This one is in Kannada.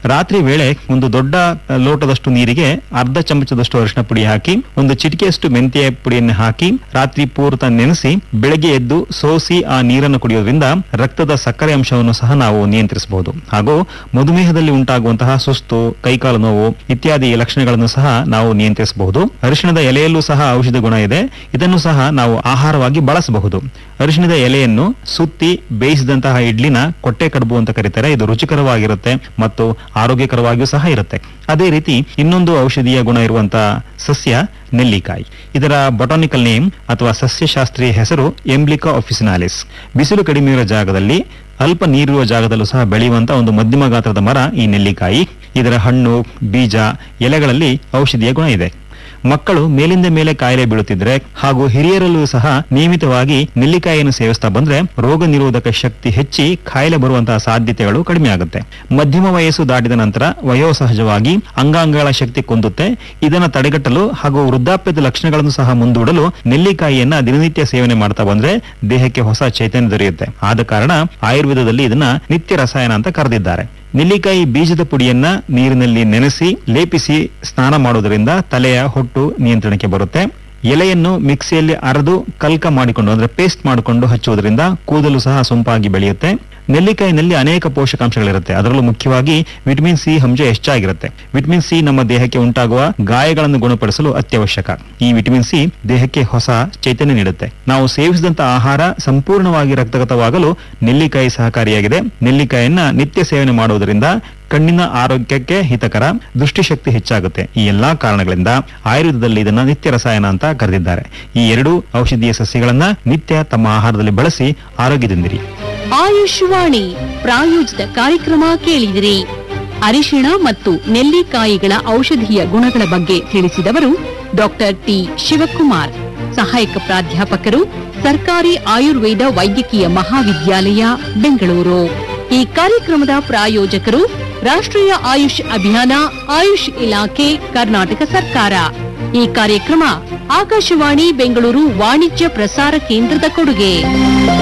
ರಾತ್ರಿ ವೇಳೆ ಒಂದು ದೊಡ್ಡ ಆ, ಲೋಟದಷ್ಟು ನೀರಿಗೆ ಅರ್ಧ ಚಮಚದಷ್ಟು ಅರಿಶಿನ ಪುಡಿ ಹಾಕಿ ಒಂದು ಚಿಟಿಕೆಯಷ್ಟು ಮೆಂತ್ಯ ಪುಡಿಯನ್ನು ಹಾಕಿ ರಾತ್ರಿ ಪೂರ್ತ ನೆನೆಸಿ ಬೆಳಗ್ಗೆ ಎದ್ದು ಸೋಸಿ ಆ ನೀರನ್ನು ಕುಡಿಯೋದ್ರಿಂದ ರಕ್ತದ ಸಕ್ಕರೆ ಅಂಶವನ್ನು ಸಹ ನಾವು ನಿಯಂತ್ರಿಸಬಹುದು ಹಾಗೂ ಮಧುಮೇಹದಲ್ಲಿ ಉಂಟಾಗುವಂತಹ ಸುಸ್ತು ಕೈಕಾಲು ನೋವು ಇತ್ಯಾದಿ ಲಕ್ಷಣಗಳನ್ನು ಸಹ ನಾವು ನಿಯಂತ್ರಿಸಬಹುದು ಅರಿಶಿಣದ ಎಲೆಯಲ್ಲೂ ಸಹ ಔಷಧ ಗುಣ ಇದೆ ಇದನ್ನು ಸಹ ನಾವು ಆಹಾರವಾಗಿ ಬಳಸಬಹುದು ಅರಿಶಿಣದ ಎಲೆಯನ್ನು ಸುತ್ತಿ ಬೇಯಿಸಿದಂತಹ ಇಡ್ಲಿನ ಕೊಟ್ಟೆ ಕಡುಬು ಅಂತ ಕರೀತಾರೆ ಇದು ರುಚಿಕರವಾಗಿರುತ್ತೆ ಮತ್ತು ಆರೋಗ್ಯಕರವಾಗಿಯೂ ಸಹ ಇರುತ್ತೆ ಅದೇ ರೀತಿ ಇನ್ನೊಂದು ಔಷಧೀಯ ಗುಣ ಇರುವಂತಹ ಸಸ್ಯ ನೆಲ್ಲಿಕಾಯಿ ಇದರ ಬೊಟಾನಿಕಲ್ ನೇಮ್ ಅಥವಾ ಸಸ್ಯಶಾಸ್ತ್ರೀಯ ಹೆಸರು ಎಂಬ್ಲಿಕಾ ಆಫಿಸಿನಾಲಿಸ್ ಬಿಸಿಲು ಕಡಿಮೆ ಇರುವ ಜಾಗದಲ್ಲಿ ಅಲ್ಪ ನೀರಿರುವ ಜಾಗದಲ್ಲೂ ಸಹ ಬೆಳೆಯುವಂತ ಒಂದು ಮಧ್ಯಮ ಗಾತ್ರದ ಮರ ಈ ನೆಲ್ಲಿಕಾಯಿ ಇದರ ಹಣ್ಣು ಬೀಜ ಎಲೆಗಳಲ್ಲಿ ಔಷಧೀಯ ಗುಣ ಇದೆ ಮಕ್ಕಳು ಮೇಲಿಂದ ಮೇಲೆ ಕಾಯಿಲೆ ಬೀಳುತ್ತಿದ್ರೆ ಹಾಗೂ ಹಿರಿಯರಲ್ಲೂ ಸಹ ನಿಯಮಿತವಾಗಿ ನೆಲ್ಲಿಕಾಯಿಯನ್ನು ಸೇವಿಸ್ತಾ ಬಂದ್ರೆ ರೋಗ ನಿರೋಧಕ ಶಕ್ತಿ ಹೆಚ್ಚಿ ಕಾಯಿಲೆ ಬರುವಂತಹ ಸಾಧ್ಯತೆಗಳು ಕಡಿಮೆ ಆಗುತ್ತೆ ಮಧ್ಯಮ ವಯಸ್ಸು ದಾಟಿದ ನಂತರ ವಯೋಸಹಜವಾಗಿ ಅಂಗಾಂಗಗಳ ಶಕ್ತಿ ಕುಂದುತ್ತೆ ಇದನ್ನ ತಡೆಗಟ್ಟಲು ಹಾಗೂ ವೃದ್ಧಾಪ್ಯದ ಲಕ್ಷಣಗಳನ್ನು ಸಹ ಮುಂದೂಡಲು ನೆಲ್ಲಿಕಾಯಿಯನ್ನ ದಿನನಿತ್ಯ ಸೇವನೆ ಮಾಡ್ತಾ ಬಂದ್ರೆ ದೇಹಕ್ಕೆ ಹೊಸ ಚೈತನ್ಯ ದೊರೆಯುತ್ತೆ ಆದ ಕಾರಣ ಆಯುರ್ವೇದದಲ್ಲಿ ಇದನ್ನ ನಿತ್ಯ ರಸಾಯನ ಅಂತ ಕರೆದಿದ್ದಾರೆ ನೆಲ್ಲಿಕಾಯಿ ಬೀಜದ ಪುಡಿಯನ್ನ ನೀರಿನಲ್ಲಿ ನೆನೆಸಿ ಲೇಪಿಸಿ ಸ್ನಾನ ಮಾಡೋದ್ರಿಂದ ತಲೆಯ ಹೊಟ್ಟು ನಿಯಂತ್ರಣಕ್ಕೆ ಬರುತ್ತೆ ಎಲೆಯನ್ನು ಮಿಕ್ಸಿಯಲ್ಲಿ ಅರೆದು ಕಲ್ಕ ಮಾಡಿಕೊಂಡು ಅಂದ್ರೆ ಪೇಸ್ಟ್ ಮಾಡಿಕೊಂಡು ಹಚ್ಚುವುದರಿಂದ ಕೂದಲು ಸಹ ಸೊಂಪಾಗಿ ಬೆಳೆಯುತ್ತೆ ನೆಲ್ಲಿಕಾಯಿನಲ್ಲಿ ಅನೇಕ ಪೋಷಕಾಂಶಗಳಿರುತ್ತೆ ಅದರಲ್ಲೂ ಮುಖ್ಯವಾಗಿ ವಿಟಮಿನ್ ಸಿ ಅಂಶ ಹೆಚ್ಚಾಗಿರುತ್ತೆ ವಿಟಮಿನ್ ಸಿ ನಮ್ಮ ದೇಹಕ್ಕೆ ಉಂಟಾಗುವ ಗಾಯಗಳನ್ನು ಗುಣಪಡಿಸಲು ಅತ್ಯವಶ್ಯಕ ಈ ವಿಟಮಿನ್ ಸಿ ದೇಹಕ್ಕೆ ಹೊಸ ಚೈತನ್ಯ ನೀಡುತ್ತೆ ನಾವು ಸೇವಿಸಿದಂತ ಆಹಾರ ಸಂಪೂರ್ಣವಾಗಿ ರಕ್ತಗತವಾಗಲು ನೆಲ್ಲಿಕಾಯಿ ಸಹಕಾರಿಯಾಗಿದೆ ನೆಲ್ಲಿಕಾಯಿಯನ್ನ ನಿತ್ಯ ಸೇವನೆ ಮಾಡುವುದರಿಂದ ಕಣ್ಣಿನ ಆರೋಗ್ಯಕ್ಕೆ ಹಿತಕರ ದೃಷ್ಟಿಶಕ್ತಿ ಹೆಚ್ಚಾಗುತ್ತೆ ಈ ಎಲ್ಲಾ ಕಾರಣಗಳಿಂದ ಆಯುರ್ವೇದದಲ್ಲಿ ಇದನ್ನ ನಿತ್ಯ ರಸಾಯನ ಅಂತ ಕರೆದಿದ್ದಾರೆ ಈ ಎರಡೂ ಔಷಧೀಯ ಸಸ್ಯಗಳನ್ನ ನಿತ್ಯ ತಮ್ಮ ಆಹಾರದಲ್ಲಿ ಬಳಸಿ ಆರೋಗ್ಯದಿಂದಿರಿ ಆಯುಷ್ ವಾಣಿ ಪ್ರಾಯೋಜಿತ ಕಾರ್ಯಕ್ರಮ ಕೇಳಿದಿರಿ ಅರಿಶಿಣ ಮತ್ತು ನೆಲ್ಲಿಕಾಯಿಗಳ ಔಷಧೀಯ ಗುಣಗಳ ಬಗ್ಗೆ ತಿಳಿಸಿದವರು ಡಾಕ್ಟರ್ ಟಿ ಶಿವಕುಮಾರ್ ಸಹಾಯಕ ಪ್ರಾಧ್ಯಾಪಕರು ಸರ್ಕಾರಿ ಆಯುರ್ವೇದ ವೈದ್ಯಕೀಯ ಮಹಾವಿದ್ಯಾಲಯ ಬೆಂಗಳೂರು ಈ ಕಾರ್ಯಕ್ರಮದ ಪ್ರಾಯೋಜಕರು ರಾಷ್ಟ್ರೀಯ ಆಯುಷ್ ಅಭಿಯಾನ ಆಯುಷ್ ಇಲಾಖೆ ಕರ್ನಾಟಕ ಸರ್ಕಾರ ಈ ಕಾರ್ಯಕ್ರಮ ಆಕಾಶವಾಣಿ ಬೆಂಗಳೂರು ವಾಣಿಜ್ಯ ಪ್ರಸಾರ ಕೇಂದ್ರದ ಕೊಡುಗೆ